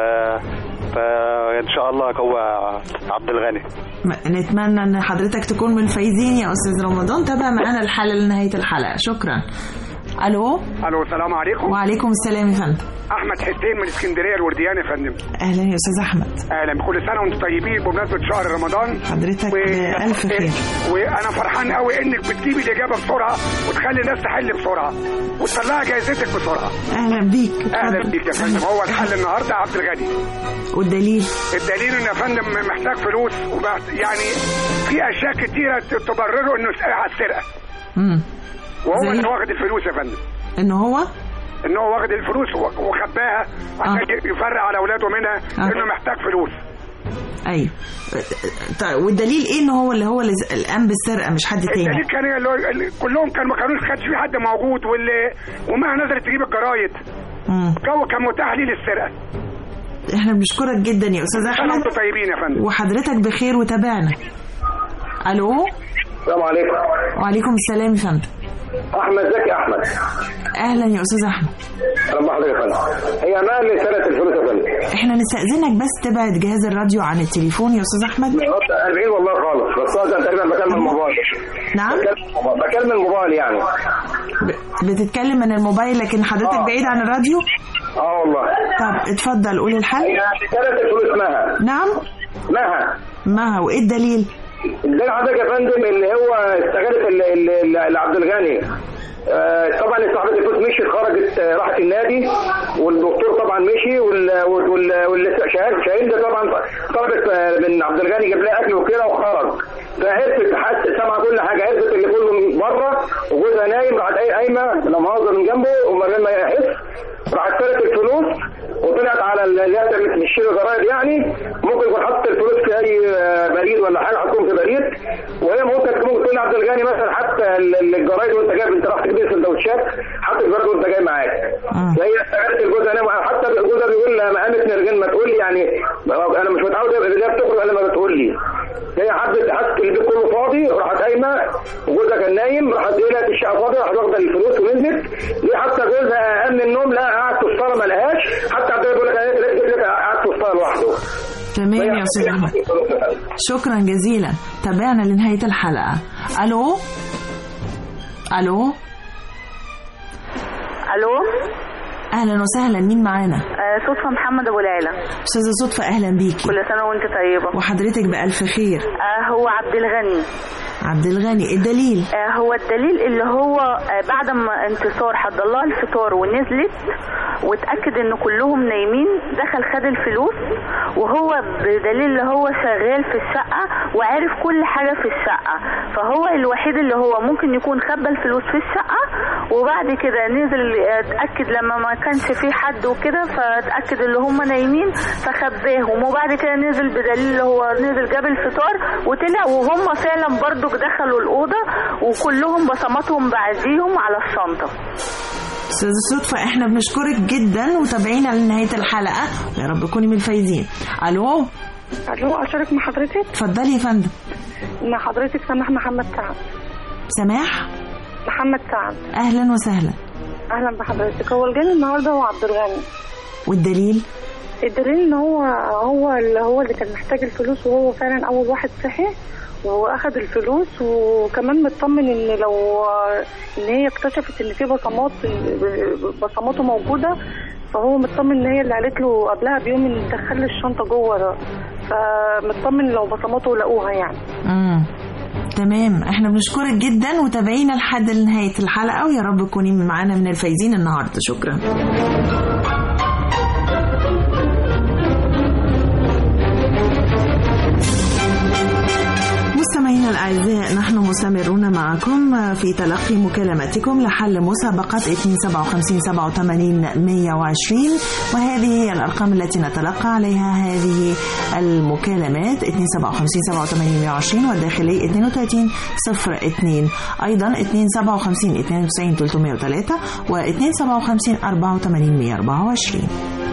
فان شاء الله هو عبد الغني نتمنى ان حضرتك تكون من الفايزين يا استاذ رمضان تابع معانا الحل لنهايه الحلقه شكرا الو الو السلام عليكم وعليكم السلام يا فندم احمد حسين من اسكندريه الورديان يا فندم اهلا يا استاذ احمد اهلا بكل سنه وانتم طيبين بمناسبه شهر رمضان حضرتك بألف خير وانا فرحان قوي انك بتجيبي الاجابه بسرعه وتخلي الناس تحل بسرعه وتطلعي جايزتك بسرعه اهلا بيك اهلا بيك يا فندم هو الحل النهارده عبد الغني والدليل الدليل ان يا فندم محتاج فلوس وبعد يعني في اشياء كتيره تبرره انه على السرقه امم وهو زي؟ اللي واخد الفلوس يا فندم ان هو ان هو واخد الفلوس و- وخباها عشان يفرق على اولاده منها آه. لانه محتاج فلوس ايوه طيب والدليل ايه ان هو اللي هو اللي اللي قام بالسرقه مش حد تاني الدليل كان اللي هو- اللي- كلهم كانوا ما كانوش كانش في حد موجود واللي وما نزلت تجيب الجرايد مم. الجو كان متاح ليه للسرقه احنا بنشكرك جدا يا استاذ احنا احمد انتم طيبين يا فندم وحضرتك بخير وتابعنا الو السلام عليكم وعليكم السلام يا فندم احمد زكي احمد اهلا يا استاذ احمد اهلا بحضرتك يا فندم هي ما اللي سرقت الفلوس يا فندم احنا نستأذنك بس تبعد جهاز الراديو عن التليفون يا استاذ احمد 40 والله خالص بس انا تقريبا بكلم الموبايل نعم بكلم- بكلم الموبايل يعني ب- بتتكلم من الموبايل لكن حضرتك آه. بعيد عن الراديو اه والله طب اتفضل قول الحل هي سرقت الفلوس مها نعم مها ما هو ايه الدليل الدليل حضرتك يا فندم ان هو استغلت ال- ال- ال- عبد الغني آه، طبعا صاحبة الفلوس مشيت خرجت آه، راحت النادي والدكتور طبعا مشي وال وال وال شاهين شاهين ده طبعا طلبت آه، من عبد الغني جاب لها اكل وكده وخرج فعرفت حس سمع كل حاجه عرفت اللي كله بره وجوزها نايم راحت قاي- قايمه لما هاظر من جنبه ومن غير ما يحس راحت سرقت الفلوس وطلعت على ال- اللي هي مش شيل جرايد يعني ممكن يكون حاطط الفلوس في اي آه، بريد ولا حاجه حطهم في بريد وهي ممكن ممكن تقول لعبد الغني مثلا حتى ال- ال- الجرايد وانت جاي انت راح تجيب سندوتشات حط الجرايد وانت جاي معاك فهي استغلت الجوزة نام حتى جوزها بيقول لها ما قامت نرجن ما تقول لي يعني انا مش متعود ازاي بتخرج الا ما بتقول لي هي حبت حست البيت كله فاضي راحت قايمه وجوزها كان نايم راحت ايه لقت الشقه فاضيه راحت واخده الفلوس ونزلت ليه حتى جوزها قام من النوم لا قعد في الصاله ما لقاهاش حتى عبد الله بيقول لك أنا لقيت- قعد في الصاله لوحده تمام يا استاذ احمد شكرا جزيلا تابعنا لنهايه الحلقه الو الو الو اهلا وسهلا مين معانا آه صدفه محمد ابو العلا استاذه صدفه اهلا بيكي كل سنه وانت طيبه وحضرتك بالف خير آه هو عبد الغني عبد الغني الدليل آه هو الدليل اللي هو آه بعد ما انتصار حد الله الفطار ونزلت واتاكد ان كلهم نايمين دخل خد الفلوس وهو بدليل اللي هو شغال في الشقه وعارف كل حاجه في الشقه فهو الوحيد اللي هو ممكن يكون خبى الفلوس في الشقه وبعد كده نزل اتاكد لما ما كانش في حد وكده فاتاكد اللي هم نايمين فخباهم وبعد كده نزل بدليل اللي هو نزل جاب الفطار وطلع وهم فعلا برضو دخلوا الاوضه وكلهم بصماتهم بعديهم على الشنطه استاذ صدفه احنا بنشكرك جدا وتابعينا لنهايه الحلقه يا رب تكوني من الفايزين الو الو اشارك مع حضرتك اتفضلي يا فندم مع حضرتك سماح محمد سعد سماح محمد سعد اهلا وسهلا اهلا بحضرتك هو الجاني النهارده هو عبد الغني والدليل الدليل ان هو هو اللي هو اللي كان محتاج الفلوس وهو فعلا اول واحد صحي واخد الفلوس وكمان مطمن ان لو ان هي اكتشفت ان في بصمات بصماته موجوده فهو مطمن ان هي اللي قالت له قبلها بيوم ان دخل لي الشنطه جوه ده فمطمن لو بصماته لقوها يعني امم تمام احنا بنشكرك جدا وتابعينا لحد نهايه الحلقه ويا رب تكوني معانا من الفايزين النهارده شكرا مستمعينا الأعزاء نحن مستمرون معكم في تلقي مكالماتكم لحل مسابقة 257 87 120 وهذه هي الأرقام التي نتلقى عليها هذه المكالمات 257 87 120 والداخلي 32 02 أيضا 257 92 303 و 257 84 124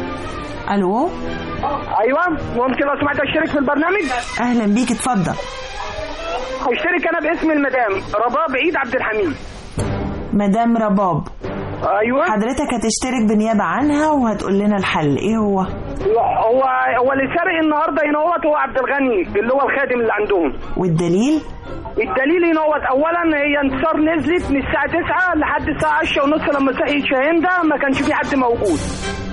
ألو ايوه ممكن لو سمحت اشترك في البرنامج أهلا بيك اتفضل هشترك انا باسم المدام رباب عيد عبد الحميد مدام رباب ايوه حضرتك هتشترك بنيابه عنها وهتقول لنا الحل ايه هو لا، هو هو اللي سارق النهارده ينوت هو عبد الغني اللي هو الخادم اللي عندهم والدليل الدليل ينوت اولا هي انتصار نزلت من الساعه 9 لحد الساعه 10 ونص لما صحيت شاهين ده ما كانش في حد موجود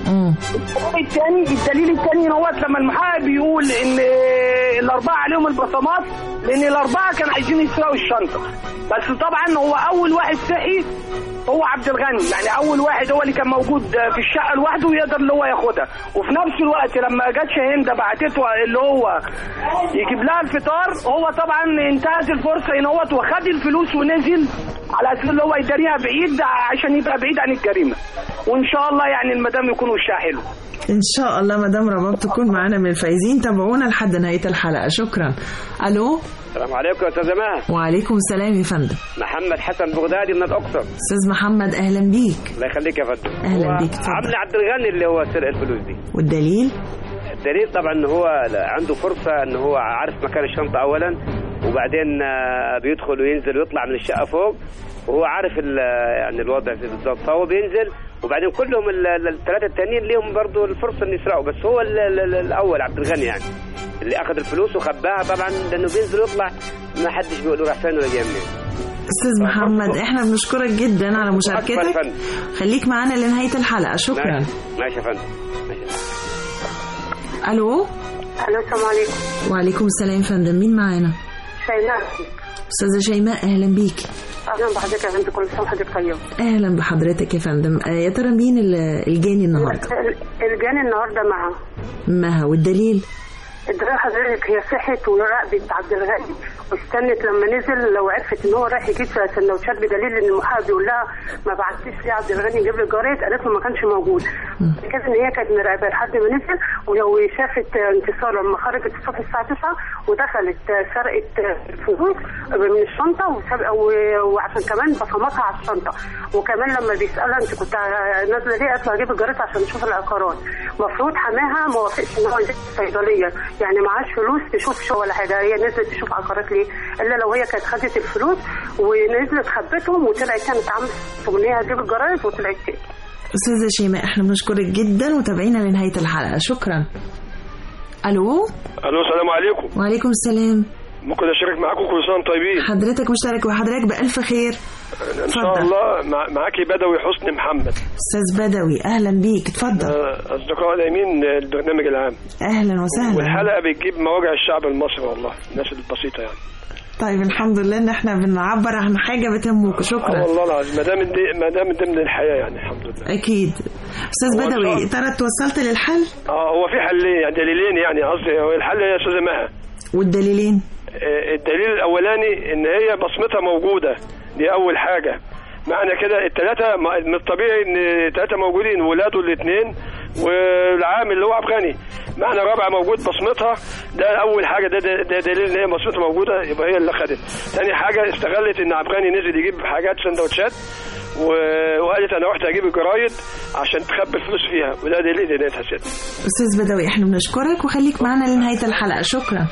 الثاني الدليل الثاني ينوت لما المحقق بيقول ان الاربعه عليهم البصمات لان الاربعه كانوا عايزين يسرقوا الشنطه بس طبعا هو اول واحد صحي هو عبد الغني يعني اول واحد هو اللي كان موجود في الشقه لوحده ويقدر اللي هو ياخدها وفي نفس الوقت لما جت شاهين بعتته اللي هو يجيب لها الفطار هو طبعا انتهز الفرصه ان هو وخد الفلوس ونزل على اساس اللي هو يداريها بعيد عشان يبقى بعيد عن الجريمه وان شاء الله يعني المدام يكون وشها حلو ان شاء الله مدام رباب تكون معانا من الفايزين تابعونا لحد نهايه الحلقه شكرا الو السلام عليكم يا استاذه مها وعليكم السلام يا فندم محمد حسن بغدادي من الاقصر استاذ محمد اهلا بيك الله يخليك يا فندم أهلا هو بيك، اتفضل. عم عبد الغني اللي هو سرق الفلوس دي والدليل الدليل طبعا ان هو عنده فرصه ان هو عارف مكان الشنطه اولا وبعدين آه، بيدخل وينزل ويطلع من الشقه فوق وهو عارف ال- يعني الوضع في بالظبط فهو بينزل وبعدين كلهم ال- ال- الثلاثه التانيين ليهم برضه الفرصه ان يسرقوا بس هو ال- ال- ال- الاول عبد الغني يعني اللي اخذ الفلوس وخباها طبعا لانه بينزل ويطلع ما حدش بيقول له راح فين ولا جاي منين استاذ محمد احنا بنشكرك جدا على أكبر مشاركتك فن. خليك معانا لنهايه الحلقه شكرا ماشي ماشي يا فندم الو الو السلام عليكم وعليكم السلام يا فندم مين معانا شيماء استاذه شيماء اهلا بيكي اهلا بحضرتك يا بنت كل سنه وحضرتك طيب اهلا بحضرتك يا فندم آه، يا ترى مين ال- الجاني النهارده الجاني النهارده معها مها والدليل الدرايه حضرتك هي صحت وراقبت عبد الغني واستنت لما نزل لو عرفت ان هو رايح يجيب سندوتشات بدليل ان المحقق بيقول لها ما بعتيش ليه عبد الغني يجيب لي جاريت قالت له ما كانش موجود كده ان هي كانت مراقبه لحد ما نزل ولو شافت انتصار لما خرجت الصبح الساعه 9 ودخلت سرقت الفلوس من الشنطه وسرق- و- وعشان كمان بصماتها على الشنطه وكمان لما بيسالها انت كنت نازله ليه قالت له هجيب الجاريت عشان نشوف العقارات المفروض حماها ما وافقش ان هو يجيب الصيدليه يعني يعني معاش فلوس تشوف شو ولا حاجه هي نزلت تشوف عقارات ليه الا لو هي كانت خدت الفلوس ونزلت خبتهم وطلعت تاني اتعملت ان هي هتجيب الجرايد وطلعت تاني استاذه شيماء احنا بنشكرك جدا وتابعينا لنهايه الحلقه شكرا الو الو السلام عليكم وعليكم السلام ممكن اشارك معاكم كل سنه وانتم طيبين حضرتك مشترك وحضرتك بألف خير ان شاء الله مع... معاكي بدوي حسني محمد استاذ بدوي اهلا بيك اتفضل آه، اصدقاء اليمين البرنامج العام اهلا وسهلا والحلقه بتجيب مواجع الشعب المصري والله الناس البسيطه يعني طيب الحمد لله ان احنا بنعبر عن حاجه بتهمك اه شكرا والله العظيم ما دام دي ما دام ده من الحياه يعني الحمد لله اكيد استاذ هو بدوي إن ترى توصلت للحل اه هو في حلين يعني دليلين يعني قصدي هو الحل يا استاذه مها والدليلين آه، الدليل الاولاني ان هي بصمتها موجوده دي اول حاجه معنى كده الثلاثه من الطبيعي ان الثلاثه موجودين ولاده الاثنين والعامل اللي هو افغاني معنى رابع موجود بصمتها ده اول حاجه ده, ده, ده دليل ان هي بصمتها موجوده يبقى هي اللي خدت ثاني حاجه استغلت ان افغاني نزل يجيب حاجات سندوتشات و- وقالت انا رحت اجيب الجرايد عشان تخبي الفلوس فيها وده دليل ان هي اتحسدت استاذ بدوي احنا بنشكرك وخليك معنا لنهايه الحلقه شكرا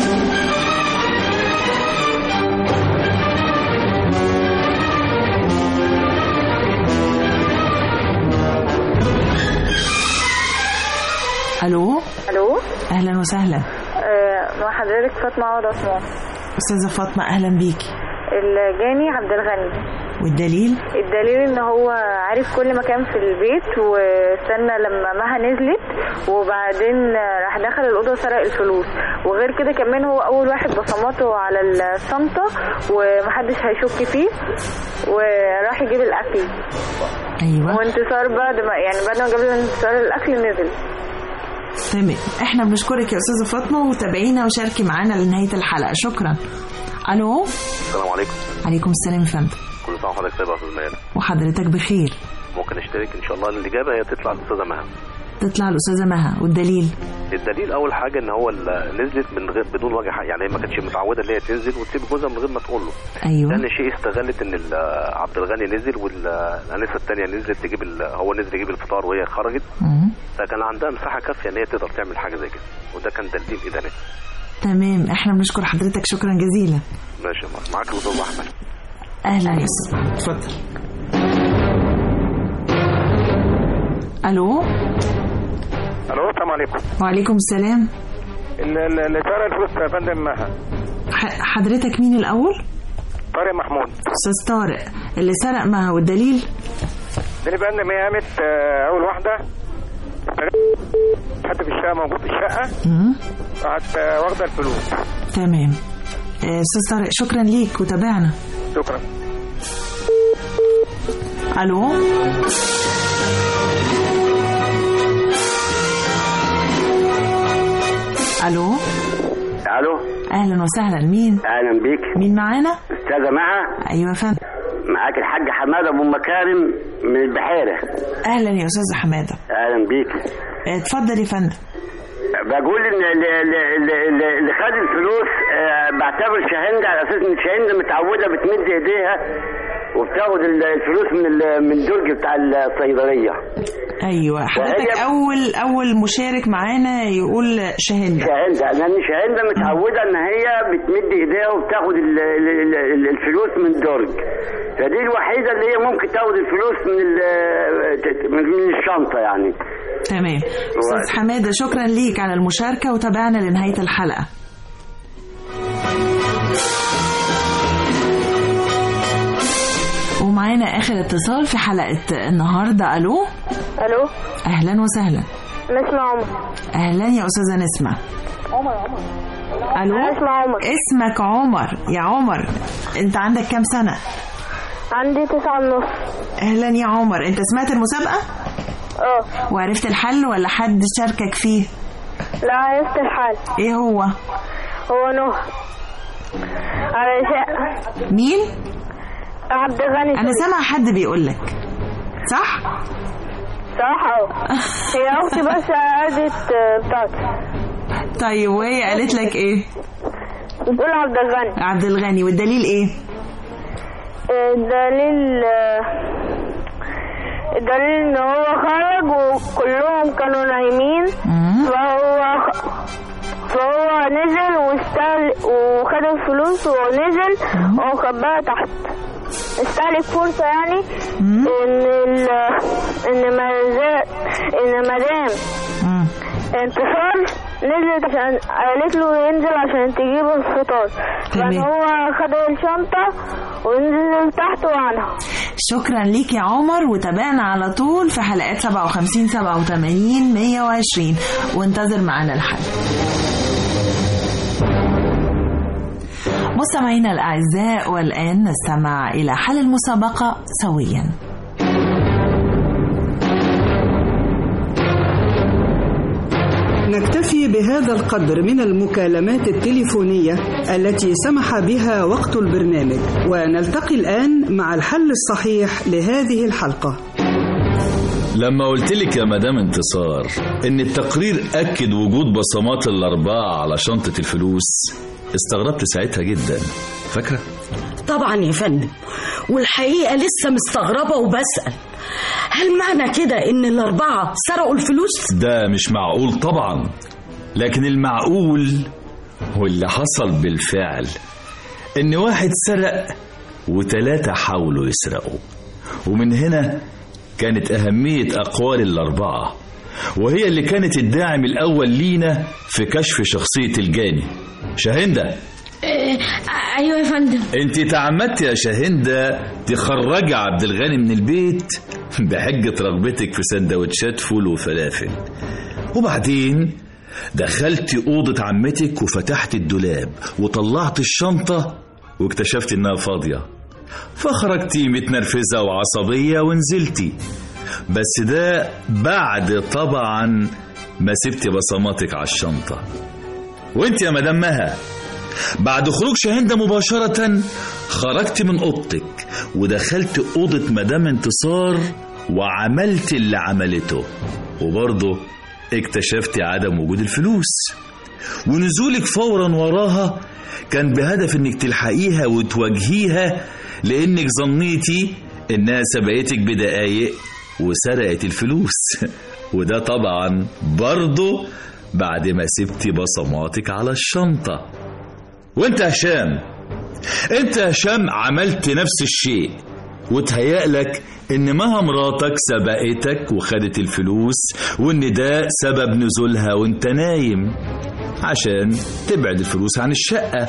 الو الو اهلا وسهلا آه، مع حضرتك فاطمه عوض عثمان استاذه فاطمه اهلا بيكي الجاني عبد الغني والدليل الدليل ان هو عارف كل مكان في البيت واستنى لما مها نزلت وبعدين راح دخل الاوضه وسرق الفلوس وغير كده كمان هو اول واحد بصماته على الشنطه ومحدش هيشك فيه وراح يجيب الاكل ايوه وانتصار بعد ما يعني بعد ما جاب الانتصار الاكل نزل تمام احنا بنشكرك يا استاذه فاطمه وتابعينا وشاركي معانا لنهايه الحلقه شكرا الو السلام عليكم عليكم السلام يا فندم كل سنه وحضرتك طيب يا استاذ ميادة وحضرتك بخير ممكن اشترك ان شاء الله الاجابه هي تطلع الاستاذه مها تطلع الاستاذه مها والدليل الدليل اول حاجه ان هو ال- نزلت من غير بدون وجه حق يعني هي ما كانتش متعوده ان هي تنزل وتسيب جوزها من غير ما تقول له ايوه ثاني شيء استغلت ان ال- عبد الغني نزل والانسه الثانيه نزلت تجيب ال- هو نزل يجيب الفطار وهي خرجت فكان عندها مساحه كافيه ان هي تقدر تعمل حاجه زي كده وده كان دليل ادانه تمام احنا بنشكر حضرتك شكرا جزيلا ماشي يا مار. معاك الاستاذ احمد اهلا يا استاذ اتفضل الو الو السلام عليكم وعليكم السلام ال- ال- اللي سرق الفلوس يا فندم مها ح- حضرتك مين الاول طارق محمود استاذ طارق اللي سرق مها والدليل ده اللي بقى ان هي قامت آه، اول واحده حد في الشقه موجود في الشقه مم. راحت آه، واخده الفلوس تمام آه، استاذ طارق شكرا ليك وتابعنا شكرا الو الو الو اهلا وسهلا مين اهلا بيك مين معانا استاذه مها ايوه يا فندم معاك الحاج حماده ابو مكارم من البحيره اهلا يا استاذ حماده اهلا بيك آه، اتفضل يا فندم بقول ان اللي, اللي, اللي, اللي خد الفلوس آه، بعتبر شاهندة على اساس ان شاهندة متعوده بتمد ايديها وبتاخد ال- الفلوس من ال- من الدرج بتاع الصيدليه ايوه حضرتك وهي- اول اول مشارك معانا يقول شاهندة شاهندة لان شاهندة متعوده ان هي بتمد ايديها وبتاخد ال- ال- ال- الفلوس من الدرج فدي الوحيده اللي هي ممكن تاخد الفلوس من ال- من من الشنطه يعني تمام استاذ حماده شكرا ليك على المشاركه وتابعنا لنهايه الحلقه ومعانا اخر اتصال في حلقه النهارده الو الو اهلا وسهلا نسمة عمر اهلا يا استاذه نسمه عمر عمر الو اسمع عمر اسمك عمر يا عمر انت عندك كام سنه عندي تسعة ونص اهلا يا عمر انت سمعت المسابقه اه وعرفت الحل ولا حد شاركك فيه لا عرفت الحل ايه هو هو نوح على شقة مين عبد الغني انا سامع حد بيقول لك صح صح اه هي اختي بس قعدت بتاعتي طيب وهي قالت لك ايه بتقول عبد الغني عبد الغني والدليل ايه الدليل الدليل ان هو خرج وكلهم كانوا نايمين فهو فهو خد الفلوس ونزل وخباها تحت استهلك فرصة يعني ان ال ان ما ان مدام انتصار نزلت عشان قالت له ينزل عشان تجيب الفطار فان هو خد الشنطة ونزل تحت وعنها شكرا ليك يا عمر وتابعنا على طول في حلقات 57 87 120 وانتظر معانا الحل مستمعينا الأعزاء والآن نستمع إلى حل المسابقة سويا نكتفي بهذا القدر من المكالمات التليفونية التي سمح بها وقت البرنامج ونلتقي الآن مع الحل الصحيح لهذه الحلقة لما قلت لك يا مدام انتصار ان التقرير اكد وجود بصمات الاربعه على شنطه الفلوس استغربت ساعتها جدا فاكره طبعا يا فندم والحقيقة لسه مستغربة وبسأل هل معنى كده إن الأربعة سرقوا الفلوس؟ ده مش معقول طبعا لكن المعقول واللي حصل بالفعل ان واحد سرق وتلاتة حاولوا يسرقوا ومن هنا كانت أهمية أقوال الأربعة وهي اللي كانت الداعم الأول لينا في كشف شخصية الجاني شاهندة إيه، ايوه يا فندم انت تعمدت يا شاهندة تخرجي عبد الغني من البيت بحجة رغبتك في سندوتشات فول وفلافل وبعدين دخلت أوضة عمتك وفتحت الدولاب وطلعت الشنطة واكتشفت إنها فاضية فخرجتي متنرفزة وعصبية ونزلتي بس ده بعد طبعا ما سبتي بصماتك على الشنطة وانت يا مدام مها بعد خروج شاهندة مباشرة خرجت من أوضتك ودخلت أوضة مدام انتصار وعملت اللي عملته وبرضه اكتشفت عدم وجود الفلوس ونزولك فورا وراها كان بهدف انك تلحقيها وتواجهيها لانك ظنيتي انها سبقتك بدقايق وسرقت الفلوس وده طبعا برضه بعد ما سبتي بصماتك على الشنطة وانت يا هشام انت يا هشام عملت نفس الشيء وتهيألك ان مها مراتك سبقتك وخدت الفلوس وان ده سبب نزولها وانت نايم عشان تبعد الفلوس عن الشقة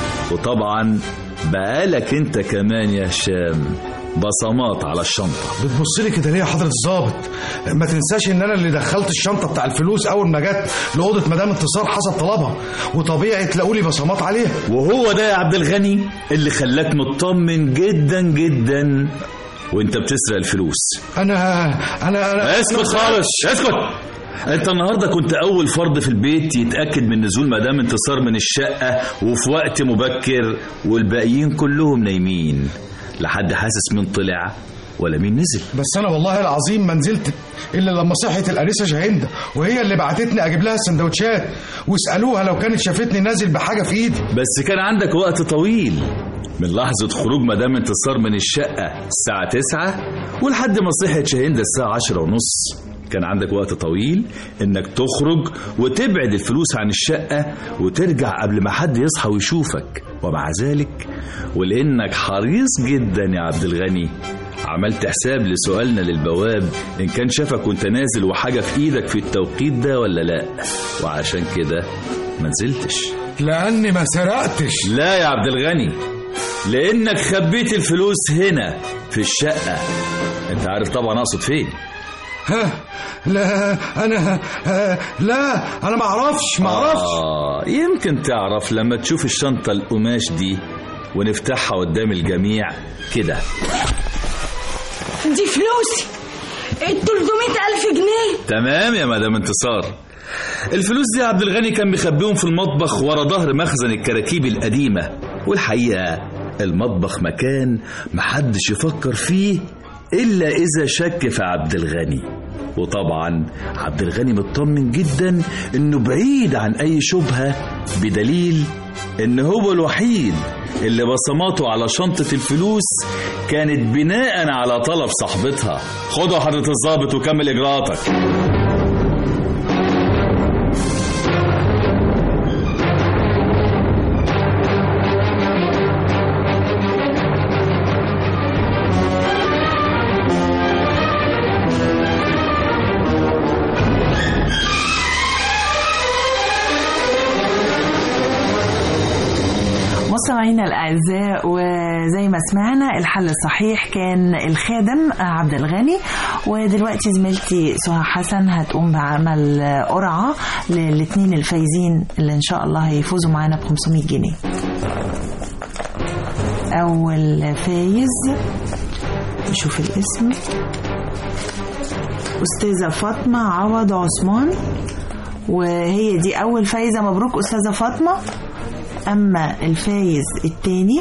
وطبعا بقالك انت كمان يا هشام بصمات على الشنطة بتبص لي كده ليه يا حضرة الظابط ما تنساش ان انا اللي دخلت الشنطة بتاع الفلوس اول ما جت لأوضة مدام انتصار حسب طلبها وطبيعي تلاقوا لي بصمات عليها وهو ده يا عبد الغني اللي خلاك مطمن جدا جدا وانت بتسرق الفلوس انا انا انا اسكت خالص اسكت انت النهارده كنت اول فرد في البيت يتاكد من نزول مدام انتصار من الشقه وفي وقت مبكر والباقيين كلهم نايمين لحد حاسس مين طلع ولا مين نزل بس انا والله العظيم ما نزلت الا لما صحت الانسه شاهنده وهي اللي بعتتني اجيب لها السندوتشات واسالوها لو كانت شافتني نازل بحاجه في ايدي بس كان عندك وقت طويل من لحظة خروج مدام انتصار من الشقة الساعة 9 ولحد ما صحت شاهندة الساعة 10 ونص كان عندك وقت طويل انك تخرج وتبعد الفلوس عن الشقة وترجع قبل ما حد يصحى ويشوفك ومع ذلك ولانك حريص جدا يا عبد الغني عملت حساب لسؤالنا للبواب ان كان شافك وانت نازل وحاجة في ايدك في التوقيت ده ولا لا وعشان كده ما نزلتش لاني ما سرقتش لا يا عبد الغني لانك خبيت الفلوس هنا في الشقة انت عارف طبعا اقصد فين ها لا انا ها لا انا ما اعرفش ما اعرفش آه يمكن تعرف لما تشوف الشنطة القماش دي ونفتحها قدام الجميع كده دي فلوسي ال 300 ألف جنيه تمام يا مدام انتصار الفلوس دي عبد الغني كان مخبيهم في المطبخ ورا ظهر مخزن الكراكيب القديمة والحقيقة المطبخ مكان محدش يفكر فيه إلا إذا شك في عبد الغني وطبعا عبد الغني مطمن جدا إنه بعيد عن أي شبهة بدليل إن هو الوحيد اللي بصماته على شنطة الفلوس كانت بناء على طلب صاحبتها خدوا حضرة الضابط وكمل إجراءاتك مستمعينا الأعزاء وزي ما سمعنا الحل الصحيح كان الخادم عبد الغني ودلوقتي زميلتي سهى حسن هتقوم بعمل قرعة للاثنين الفايزين اللي إن شاء الله هيفوزوا معانا ب 500 جنيه أول فايز نشوف الاسم أستاذة فاطمة عوض عثمان وهي دي أول فايزة مبروك أستاذة فاطمة أما الفايز التاني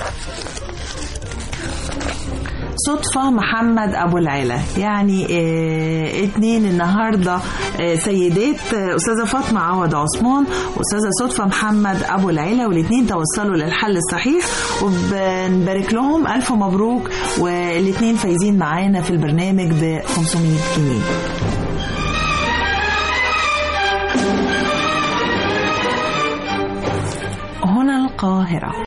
صدفة محمد أبو العلا يعني اه اتنين النهاردة اه سيدات اه أستاذة فاطمة عوض عثمان وأستاذة صدفة محمد أبو العلا والاتنين توصلوا للحل الصحيح وبنبارك لهم ألف مبروك والاتنين فايزين معانا في البرنامج ب 500 جنيه هنا القاهرة